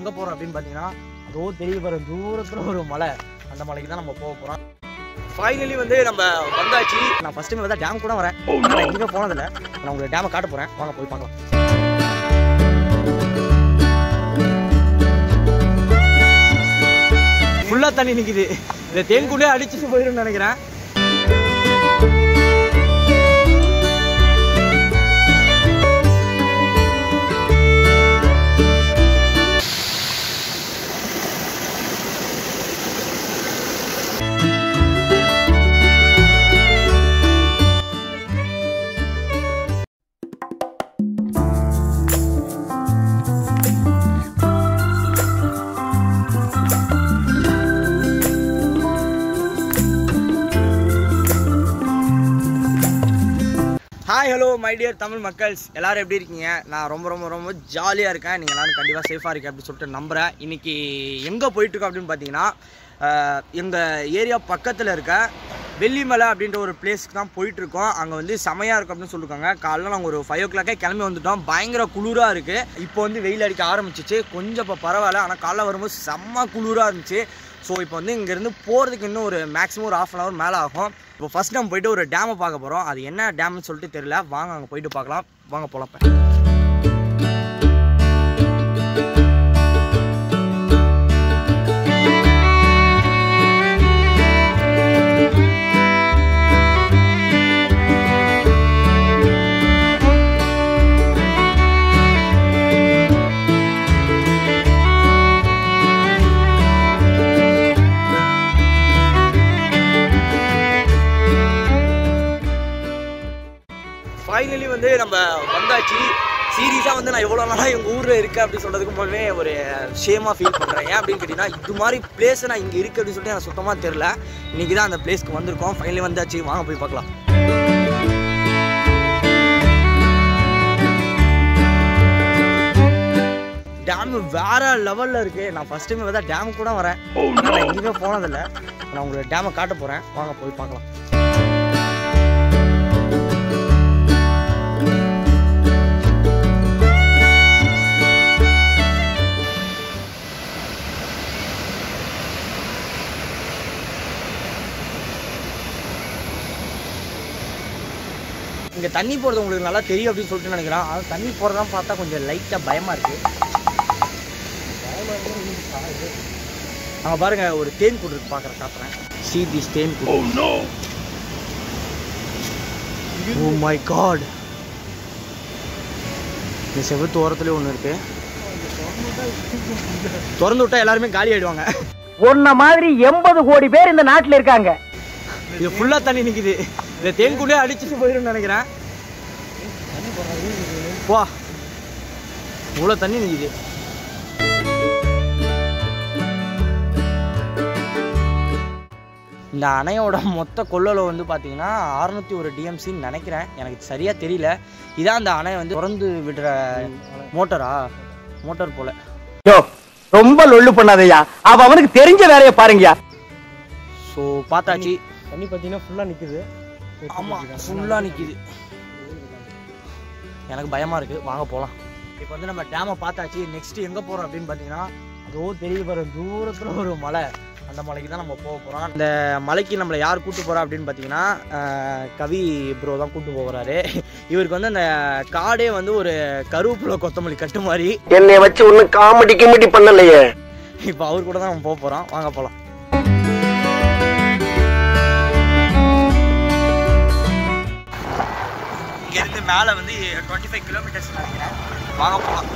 எங்கே போகிறோம் அப்படின்னு பார்த்தீங்கன்னா அதோ தெரிய போகிற தூரத்தில் ஒரு மலை அந்த மலைக்கு தான் நம்ம போக போகிறோம் ஃபைனலி வந்து நம்ம வந்தாச்சு நான் ஃபர்ஸ்ட் டைம் வந்து டேம் கூட வரேன் ஆனா நான் எங்கேயுமே போனதில்லை நான் உங்களுக்கு டேமை காட்ட போகிறேன் வாங்க போய் பார்க்கலாம் ஃபுல்லாக தண்ணி நிற்குது இந்த தேன்குள்ளே அடிச்சுட்டு போயிடும்னு நினைக்கிறேன் hi hello my dear Tamil மக்கள்ஸ் எல்லாரும் எப்படி இருக்கீங்க நான் ரொம்ப ரொம்ப ரொம்ப ஜாலியாக இருக்கேன் நீங்கள் எல்லாரும் கண்டிப்பாக சேஃபாக இருக்கேன் அப்படின்னு சொல்லிட்டு நம்புகிறேன் இன்னைக்கு எங்கே போயிட்டுருக்கோம் அப்படின்னு பார்த்தீங்கன்னா எங்கள் ஏரியா பக்கத்தில் இருக்க வெள்ளிமலை அப்படின்ற ஒரு பிளேஸ்க்கு தான் போயிட்டுருக்கோம் அங்கே வந்து செமையாக இருக்கும் அப்படின்னு சொல்லியிருக்காங்க காலைல நாங்கள் ஒரு ஃபைவ் ஓ கிளாக்கே கிளம்பி வந்துட்டோம் பயங்கர குளிராக இருக்குது இப்போ வந்து வெயில் அடிக்க ஆரம்பிச்சிச்சு கொஞ்சம் இப்போ பரவாயில்ல ஆனால் காலைல வரும்போது செம்ம குளிராக இருந்துச்சு ஸோ இப்போ வந்து இங்கேருந்து போகிறதுக்கு இன்னும் ஒரு மேக்ஸிமம் ஒரு ஆஃப் அன் ஹவர் மேலே ஆகும் இப்போ ஃபஸ்ட் நம்ம போயிட்டு ஒரு டேமை பார்க்க போகிறோம் அது என்ன டேம்னு சொல்லிட்டு தெரியல வாங்க அங்கே போயிட்டு பார்க்கலாம் வாங்க போகலாம் இப்போ ஃபைனலி வந்து நம்ம வந்தாச்சு சீரியஸாக வந்து நான் எவ்வளோ நாளாக எங்கள் ஊரில் இருக்கேன் அப்படின்னு சொல்கிறதுக்கு முன்னாடி ஒரு ஷேமாக ஃபீல் பண்ணுறேன் ஏன் அப்படின்னு கேட்டிங்கன்னா இது மாதிரி பிளேஸ் நான் இங்கே இருக்குது அப்படின்னு சொல்லிட்டு எனக்கு சுத்தமாக தெரில இன்றைக்கி தான் அந்த பிளேஸ்க்கு வந்திருக்கோம் ஃபைனலி வந்தாச்சு வாங்க போய் பார்க்கலாம் டேம் வேற லெவலில் இருக்கு நான் ஃபர்ஸ்ட் டைம் தான் டேம் கூட வரேன் ஆனா நான் எங்கேயுமே போனதில்லை நான் உங்களுக்கு டேமை காட்ட போகிறேன் வாங்க போய் பார்க்கலாம் இங்கே தண்ணி போகிறது உங்களுக்கு நல்லா தெரியும் அப்படின்னு சொல்லிட்டு நினைக்கிறேன் அது தண்ணி போகிறதான் பார்த்தா கொஞ்சம் லைட்டாக பயமாக இருக்குது அங்கே பாருங்க ஒரு தேன் கூடு இருக்கு பார்க்குறேன் காட்டுறேன் சி திஸ் தேன் கூடு ஓ மை காட் இந்த செவத்து ஓரத்துலேயே ஒன்று இருக்கு திறந்து விட்டா எல்லாருமே காலி ஆயிடுவாங்க உன்ன மாதிரி எண்பது கோடி பேர் இந்த நாட்டுல இருக்காங்க இது ஃபுல்லாக தண்ணி நிற்குது இந்த தேன்குள்ளே அடிச்சுட்டு போயிடும்னு நினைக்கிறேன் வா இவ்வளோ தண்ணி நிற்குது இந்த அணையோட மொத்த கொள்ளளவு வந்து பார்த்தீங்கன்னா அறுநூத்தி ஒரு டிஎம்சின்னு நினைக்கிறேன் எனக்கு சரியாக தெரியல இதான் அந்த அணை வந்து திறந்து விடுற மோட்டரா மோட்டார் போல யோ ரொம்ப லொள்ளு பண்ணாதயா அவ அவனுக்கு தெரிஞ்ச வேலையை பாருங்கயா ஸோ பார்த்தாச்சு தண்ணி பார்த்தீங்கன்னா ஃபுல்லாக நிற்குது ஆமாம் ஃபுல்லாக நிற்கிது எனக்கு பயமாக இருக்குது வாங்க போகலாம் இப்போ வந்து நம்ம டேமை பார்த்தாச்சு நெக்ஸ்ட் எங்கே போகிறோம் அப்படின்னு பார்த்தீங்கன்னா அதோ தெரிய வர தூரத்தில் ஒரு மலை அந்த மலைக்கு தான் நம்ம போக போகிறோம் அந்த மலைக்கு நம்மளை யார் கூட்டு போகிறா அப்படின்னு பார்த்தீங்கன்னா ஆஹ், கவி ப்ரோ தான் கூட்டு போகிறாரு இவருக்கு வந்து அந்த காடே வந்து ஒரு கருவேப்பிலை கொத்தமல்லி கட்டு மாதிரி என்னை வச்சு ஒன்னும் காமெடி கிமெடி பண்ணலையே இப்போ அவர் கூட தான் நம்ம போக போகிறோம் வாங்க போகலாம் இங்கேருந்து மேலே வந்து டுவெண்ட்டி ஃபைவ் கிலோமீட்டர்ஸ் நினைக்கிறேன் வாங்க போகலாம்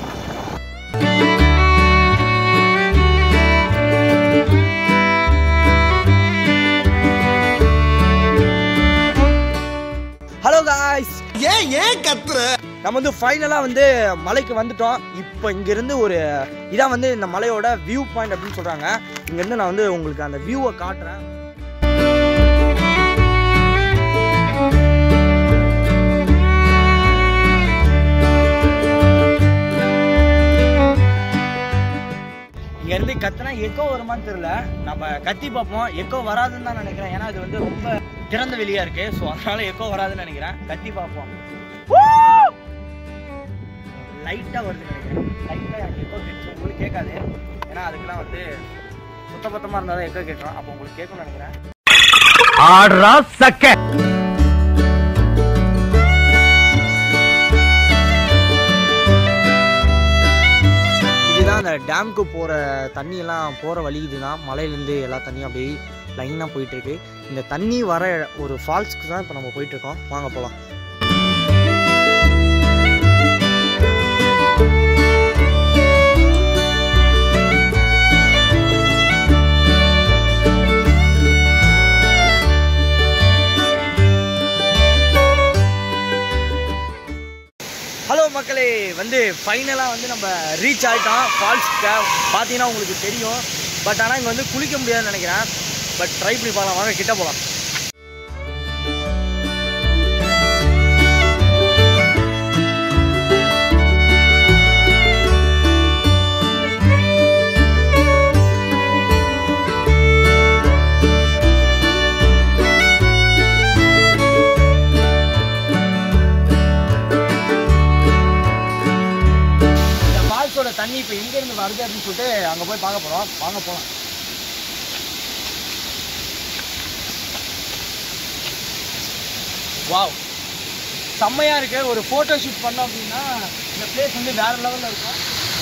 ஹலோ காய்ஸ் ஏன் ஏன் கத்துற நம்ம வந்து ஃபைனலாக வந்து மலைக்கு வந்துட்டோம் இப்போ இங்கேருந்து ஒரு இதான் வந்து இந்த மலையோட வியூ பாயிண்ட் அப்படின்னு சொல்கிறாங்க இங்கேருந்து நான் வந்து உங்களுக்கு அந்த வியூவை காட்டுறேன் இங்கேருந்து கத்துனா எக்கோ வருமான்னு தெரியல நம்ம கத்தி பார்ப்போம் எக்கோ வராதுன்னு தான் நினைக்கிறேன் ஏன்னா இது வந்து ரொம்ப திறந்த வெளியா இருக்கு ஸோ அதனால எக்கோ வராதுன்னு நினைக்கிறேன் கத்தி பார்ப்போம் இது லைட்டாக வருது நினைக்கிறேன் லைட்டாக எனக்கு எக்கோ கேட்கும் உங்களுக்கு கேட்காது ஏன்னா அதுக்கெல்லாம் வந்து சுத்த பத்தமாக இருந்தால் தான் எக்கோ கேட்கும் அப்போ உங்களுக்கு கேட்கும்னு நினைக்கிறேன் ஆடுறா சக்க இதுதான் அந்த டேம்க்கு போகிற தண்ணியெல்லாம் போகிற வழி இதுதான் மலையிலேருந்து எல்லா தண்ணியும் அப்படியே லைனாக போயிட்டுருக்கு இந்த தண்ணி வர ஒரு ஃபால்ஸ்க்கு தான் இப்போ நம்ம போயிட்டுருக்கோம் வாங்க போகலாம் ஹலோ மக்களே வந்து ஃபைனலாக வந்து நம்ம ரீச் ஆகிட்டோம் ஃபால்ஸ்க்கு பார்த்தீங்கன்னா உங்களுக்கு தெரியும் பட் ஆனால் இங்கே வந்து குளிக்க முடியாதுன்னு நினைக்கிறேன் பட் ட்ரை பண்ணி பார்க்கலாம் வாங்க கிட்ட போகலாம் இந்த ஃபால்ஸோட தண்ணி இப்போ எங்கேருந்து வருது அப்படின்னு சொல்லிட்டு அங்கே போய் பார்க்க போகிறோம் வாங்க போகலாம் வாவ் செம்மையாக இருக்கு ஒரு ஃபோட்டோ ஷூட் பண்ணோம் அப்படின்னா இந்த பிளேஸ் வந்து வேற லெவலில் இருக்கும்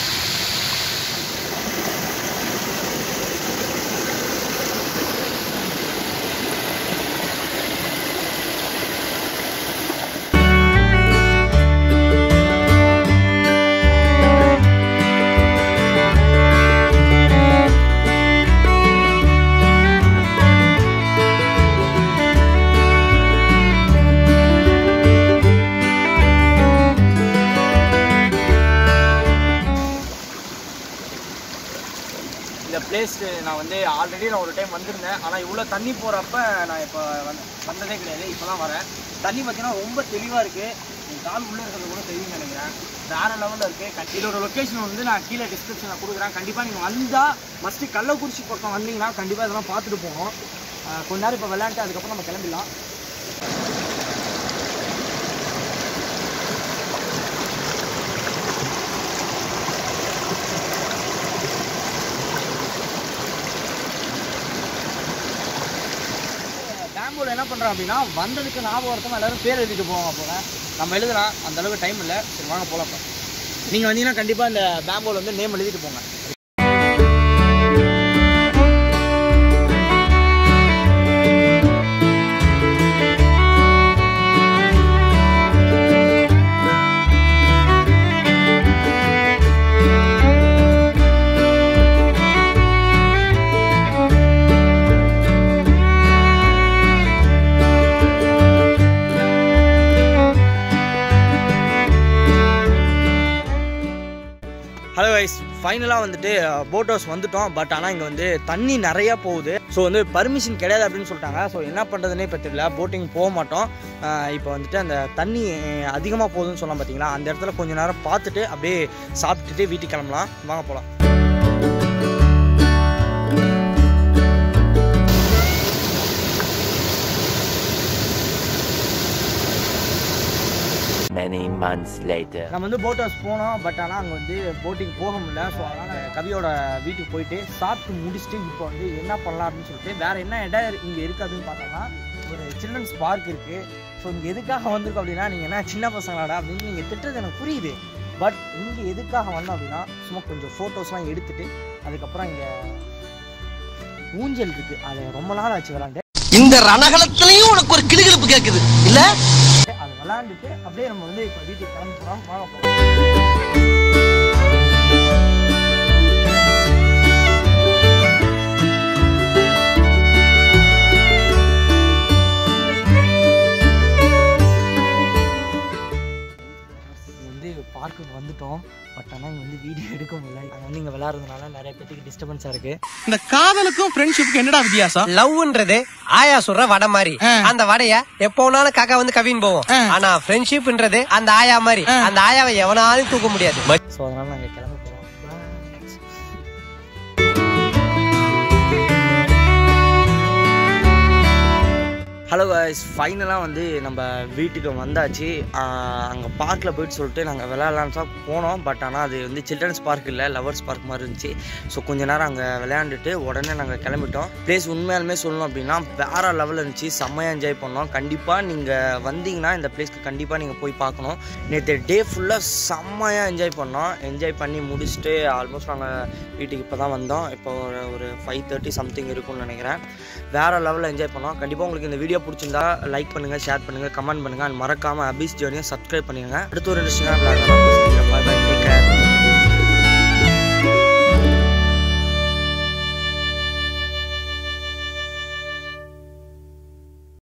இந்த பிளேஸ் நான் வந்து ஆல்ரெடி நான் ஒரு டைம் வந்திருந்தேன் ஆனால் இவ்வளோ தண்ணி போகிறப்ப நான் இப்போ வந்து வந்ததே கிடையாது இப்போ தான் வரேன் தண்ணி பார்த்தீங்கன்னா ரொம்ப தெளிவாக இருக்குது என் கால் உள்ளே இருக்கிறது கூட தெரியும்னு நினைக்கிறேன் வேறு லெவலில் இருக்குது இதோட லொக்கேஷன் வந்து நான் கீழே டிஸ்கிரிப்ஷனில் கொடுக்குறேன் கண்டிப்பாக நீங்கள் வந்தால் மஸ்ட்டு கள்ளக்குறிச்சி பக்கம் வந்தீங்கன்னா கண்டிப்பாக இதெல்லாம் பார்த்துட்டு போகணும் அஹ் கொஞ்ச நேரம் இப்போ விளையாண்டு அதுக்கப்புறம் நம்ம கிளம்பிடலாம் டேம்போல என்ன பண்ணுறோம் அப்படின்னா வந்ததுக்கு ஞாபகம் எல்லாரும் பேர் எழுதிட்டு போவாங்க போல நம்ம எழுதலாம் அந்த அளவுக்கு டைம் இல்லை சரி வாங்க போகலாம் இப்போ நீங்கள் வந்தீங்கன்னா கண்டிப்பாக இந்த பேம்போல வந்து நேம் எழுதிட்டு போங்க ஹலோ வைஸ் ஃபைனலாக வந்துட்டு போட் ஹவுஸ் வந்துட்டோம் பட் ஆனால் இங்கே வந்து தண்ணி நிறையா போகுது ஸோ வந்து பர்மிஷன் கிடையாது அப்படின்னு சொல்லிட்டாங்க ஸோ என்ன பண்ணுறதுனே இப்போ தெரியல போட்டிங் போக மாட்டோம் இப்போ வந்துட்டு அந்த தண்ணி அதிகமாக போகுதுன்னு சொன்னோம் பார்த்தீங்களா அந்த இடத்துல கொஞ்ச நேரம் பார்த்துட்டு அப்படியே சாப்பிட்டுட்டு வீட்டுக்கு கிளம்பலாம் வாங்க போகலாம் Many months later. நம்ம வந்து போட் ஹவுஸ் போனோம் பட் ஆனால் அங்கே வந்து போட்டிங் போக முடியல ஸோ அதனால் கவியோட வீட்டுக்கு போயிட்டு சாப்பிட்டு முடிச்சுட்டு இப்போ வந்து என்ன பண்ணலாம் அப்படின்னு சொல்லிட்டு வேற என்ன இடம் இங்கே இருக்குது அப்படின்னு பார்த்தோம்னா ஒரு சில்ட்ரன்ஸ் பார்க் இருக்குது ஸோ இங்கே எதுக்காக வந்திருக்கோம் அப்படின்னா நீங்கள் என்ன சின்ன பசங்களாடா அப்படின்னு நீங்கள் திட்டுறது எனக்கு புரியுது பட் இங்கே எதுக்காக வந்தோம் அப்படின்னா சும்மா கொஞ்சம் ஃபோட்டோஸ்லாம் எடுத்துட்டு அதுக்கப்புறம் இங்கே ஊஞ்சல் இருக்குது அதை ரொம்ப நாள் ஆச்சு விளாண்டு இந்த ரணகலத்திலையும் உனக்கு ஒரு கிளுகிழப்பு கேக்குது இல்ல அதை விளாண்டுட்டு அப்படியே நம்ம வந்து இப்போ வீட்டுக்கு கிளம்பி போகிறோம் வாங்க போகலாம் இங்க வந்து பார்க்குக்கு வந்துட்டோம் பட் ஆனால் இங்கே வந்து வீடியோ எடுக்க முடியல அங்கே வந்து இங்கே விளாட்றதுனால நிறைய பேத்துக்கு டிஸ்டர்பன்ஸாக இருக்குது இந்த காதலுக்கும் ஃப்ரெண்ட்ஷிப்புக்கு என்னடா வித்தியாசம் லவ்ன்றது ஆயா சொல்ற வடை மாதிரி அந்த வடைய எப்போனாலும் காக்கா வந்து கவின் போவோம் ஆனா ஃப்ரெண்ட்ஷிப்ன்றது அந்த ஆயா மாதிரி அந்த ஆயாவை எவனாலும் தூக்க முடியாது ஸோ அதனால் நாங்கள் கிளம்ப போகிறோம் ஹலோ guys ஃபைனலாக வந்து நம்ம வீட்டுக்கு வந்தாச்சு அங்கே பார்க்கில் போயிட்டு சொல்லிட்டு நாங்கள் விளையாடலான்னு தான் போனோம் பட் ஆனால் அது வந்து சில்ட்ரன்ஸ் பார்க் இல்லை லவர்ஸ் பார்க் மாதிரி இருந்துச்சு ஸோ கொஞ்ச நேரம் அங்கே விளையாண்டுட்டு உடனே நாங்கள் கிளம்பிட்டோம் ப்ளேஸ் உண்மையாலுமே சொல்லணும் அப்படின்னா வேறு லெவலில் இருந்துச்சு செம்மையாக என்ஜாய் பண்ணோம் கண்டிப்பாக நீங்கள் வந்தீங்கன்னா இந்த பிளேஸ்க்கு கண்டிப்பாக நீங்கள் போய் பார்க்கணும் நேற்று டே ஃபுல்லாக செம்மையாக என்ஜாய் பண்ணோம் என்ஜாய் பண்ணி முடிச்சுட்டு ஆல்மோஸ்ட் நாங்கள் வீட்டுக்கு இப்போ தான் வந்தோம் இப்போ ஒரு ஒரு ஃபைவ் தேர்ட்டி சம்திங் இருக்கும்னு நினைக்கிறேன் வேறு லெவலில் என்ஜாய் பண்ணோம் கண்டிப்பாக உங்களுக்கு இந்த வீடியோ பிடிச்சிருந்தா லைக் பண்ணுங்கள் ஷேர் பண்ணுங்கள் கமெண்ட் பண்ணுங்கள் அண்ட் மறக்காமல் அபிஸ் ஜேர்னியை சப்ஸ்கிரைப் பண்ணிடுங்க அடுத்த ஒரு இன்ட்ரெஸ்டிங்காக பாய் பாய் டேக் கேர்